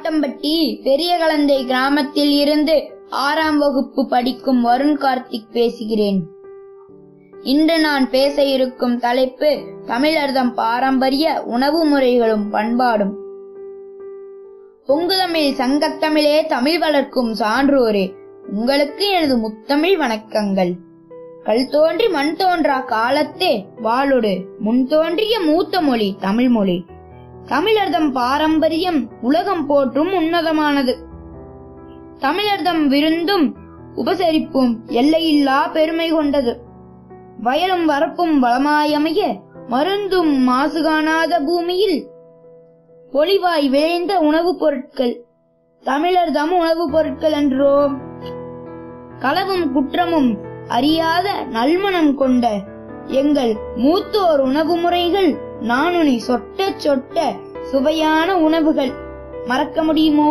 கோட்டம்பட்டி பெரியகலந்தை கிராமத்தில் இருந்து ஆறாம் வகுப்பு படிக்கும் வருண் கார்த்திக் பேசுகிறேன் இன்று நான் பேச இருக்கும் தலைப்பு தமிழர்தம் பாரம்பரிய உணவு முறைகளும் பண்பாடும் பொங்குதமிழ் சங்கத்தமிழே தமிழ் வளர்க்கும் சான்றோரே உங்களுக்கு எனது முத்தமிழ் வணக்கங்கள் கல் தோன்றி மண் தோன்றா காலத்தே வாளொடு முன் தோன்றிய மூத்த மொழி தமிழ் மொழி தமிழர்தம் பாரம்பரியம் உலகம் போற்றும் உன்னதமானது தமிழர்தம் விருந்தும் உபசரிப்பும் எல்லையில்லா பெருமை கொண்டது வயலும் வரப்பும் வளமாயமைய மருந்தும் மாசு காணாத பூமியில் ஒளிவாய் விளைந்த உணவுப் பொருட்கள் தமிழர்தம் உணவுப் பொருட்கள் என்றோ களவும் குற்றமும் அறியாத நல்மணம் கொண்ட எங்கள் மூத்தோர் உணவு முறைகள் நானுனி சொட்ட சொட்ட சுவையான உணவுகள் மறக்க முடியுமோ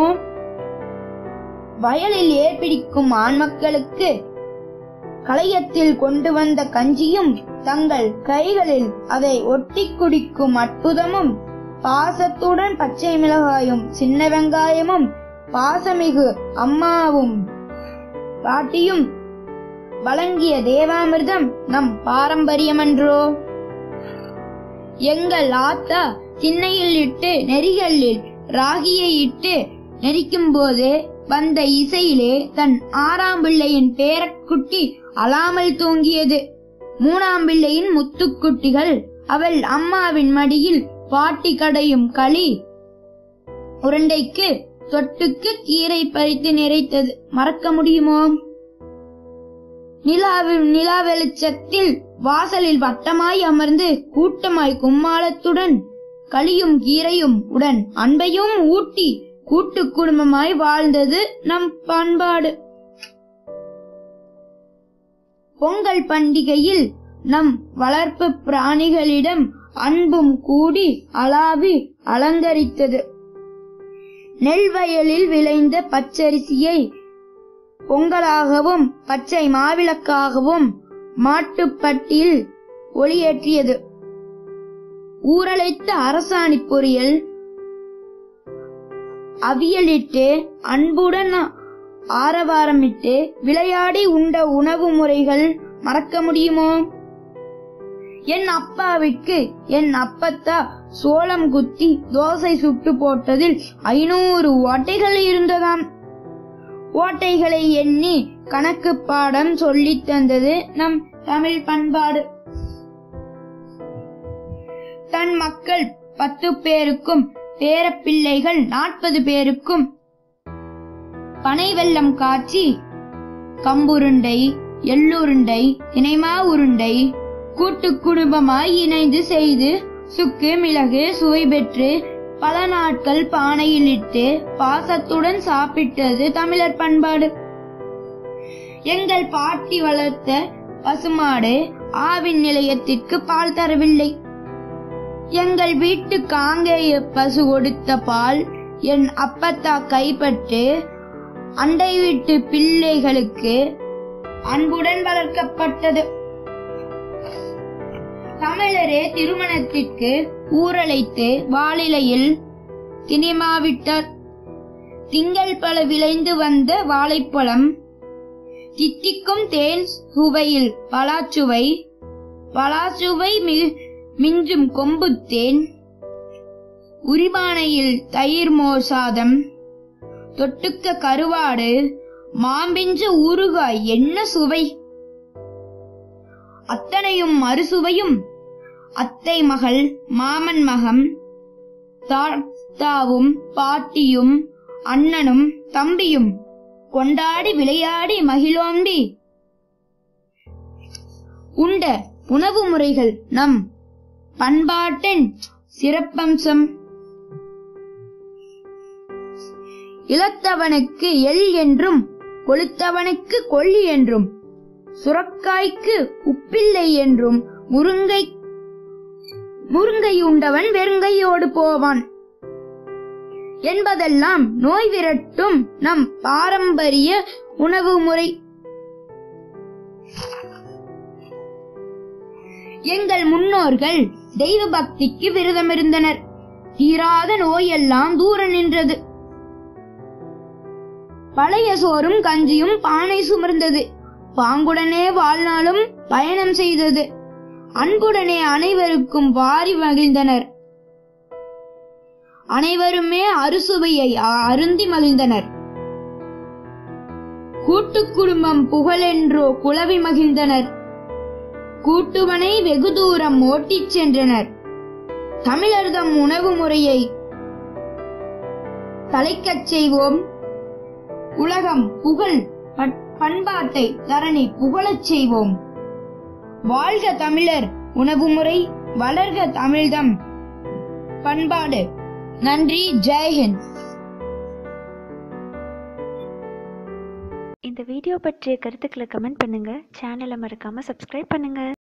வயலில் ஏற்பிடிக்கும் ஆண் மக்களுக்கு களையத்தில் கொண்டு வந்த கஞ்சியும் தங்கள் கைகளில் அதை ஒட்டி குடிக்கும் அற்புதமும் பாசத்துடன் பச்சை மிளகாயும் சின்ன வெங்காயமும் பாசமிகு அம்மாவும் பாட்டியும் வழங்கிய தேவாமிர்தம் நம் பாரம்பரியமன்றோ எங்கள் ஆத்தா திண்ணையில் இட்டு நெறிகளில் ராகியை இட்டு நெரிக்கும் போது வந்த இசையிலே தன் ஆறாம் பிள்ளையின் பேரக்குட்டி அழாமல் தூங்கியது மூணாம் பிள்ளையின் முத்துக்குட்டிகள் அவள் அம்மாவின் மடியில் பாட்டி கடையும் களி உருண்டைக்கு தொட்டுக்கு கீரை பறித்து நிறைத்தது மறக்க முடியுமோ நிலாவில் நிலா வெளிச்சத்தில் வாசலில் வட்டமாய் அமர்ந்து கூட்டமாய் கும்மாளத்துடன் களியும் கீரையும் உடன் அன்பையும் ஊட்டி கூட்டு குடும்பமாய் வாழ்ந்தது நம் பண்பாடு பொங்கல் பண்டிகையில் நம் வளர்ப்பு பிராணிகளிடம் அன்பும் கூடி அளாவி அலங்கரித்தது நெல் வயலில் விளைந்த பச்சரிசியை பொங்கலாகவும் பச்சை மாவிளக்காகவும் மாட்டுப்பட்டியில் ஒளியேற்றியது ஊரழைத்த அரசாணி பொரியல் அவியலிட்டு அன்புடன் ஆரவாரமிட்டு விளையாடி உண்ட உணவு முறைகள் மறக்க முடியுமோ என் அப்பாவிற்கு என் அப்பத்தா சோளம் குத்தி தோசை சுட்டு போட்டதில் ஐநூறு ஓட்டைகள் இருந்ததாம் ஓட்டைகளை எண்ணி கணக்கு பாடம் சொல்லித் தந்தது நம் தமிழ் பண்பாடு தன் மக்கள் பத்து பேருக்கும் பேரப்பிள்ளைகள் நாற்பது பேருக்கும் பனை வெல்லம் காய்ச்சி கம்புருண்டை எள்ளுருண்டை தினைமா உருண்டை கூட்டு குடும்பமாய் இணைந்து செய்து சுக்கு மிளகு சுவை பெற்று பல நாட்கள் பானையில் இட்டு பாசத்துடன் சாப்பிட்டது தமிழர் பண்பாடு எங்கள் பாட்டி வளர்த்த பசுமாடு ஆவின் நிலையத்திற்கு பால் தரவில்லை எங்கள் வீட்டு காங்கேய பசு கொடுத்த பால் என் அப்பத்தா கைப்பட்டு அண்டை வீட்டு பிள்ளைகளுக்கு அன்புடன் வளர்க்கப்பட்டது தமிழரே திருமணத்திற்கு ஊரழைத்து வாளிலையில் திணிமாவிட்டார் திங்கள் பல விளைந்து வந்த வாழைப்பழம் தித்திக்கும் தேன் சுவையில் பலாச்சுவை பலாச்சுவை மிஞ்சும் கொம்பு தேன் உரிபானையில் தயிர் மோர் சாதம் தொட்டுக்க கருவாடு மாம்பிஞ்சு ஊறுகாய் என்ன சுவை அத்தனையும் மறுசுவையும் அத்தை மகள் மாமன் மகம் தாத்தாவும் பாட்டியும் அண்ணனும் தம்பியும் கொண்டாடி விளையாடி மகிழோம்பி உண்ட உணவு முறைகள் நம் பண்பாட்டின் சிறப்பம்சம் இளத்தவனுக்கு எள் என்றும் கொளுத்தவனுக்கு கொள்ளி என்றும் சுரக்காய்க்கு உப்பில்லை என்றும் முருங்கை முருங்கை உண்டவன் வெறுங்கையோடு போவான் என்பதெல்லாம் நோய் விரட்டும் நம் பாரம்பரிய உணவு முறை எங்கள் முன்னோர்கள் தெய்வ பக்திக்கு விரதமிருந்தனர் தீராத நோயெல்லாம் தூர நின்றது பழைய சோறும் கஞ்சியும் பானை சுமர்ந்தது பாங்குடனே வாழ்நாளும் பயணம் செய்தது அன்புடனே அனைவருக்கும் வாரி மகிழ்ந்தனர் அனைவருமே அறுசுவையை அருந்தி மகிழ்ந்தனர் கூட்டு குடும்பம் புகழென்றோ குளவி மகிழ்ந்தனர் கூட்டுவனை வெகு தூரம் ஓட்டிச் சென்றனர் தமிழர்தம் உணவு முறையை தலைக்கச் செய்வோம் உலகம் புகழ் பட்- பண்பாட்டை தரணி புகழச் செய்வோம் வாழ்க தமிழர் உணவு முறை வளர்க தமிழ்தம் பண்பாடு நன்றி ஜெய்ஹிந்த் இந்த வீடியோ பற்றிய கருத்துக்களை கமெண்ட் பண்ணுங்க சேனலை மறக்காம சப்ஸ்கிரைப் பண்ணுங்க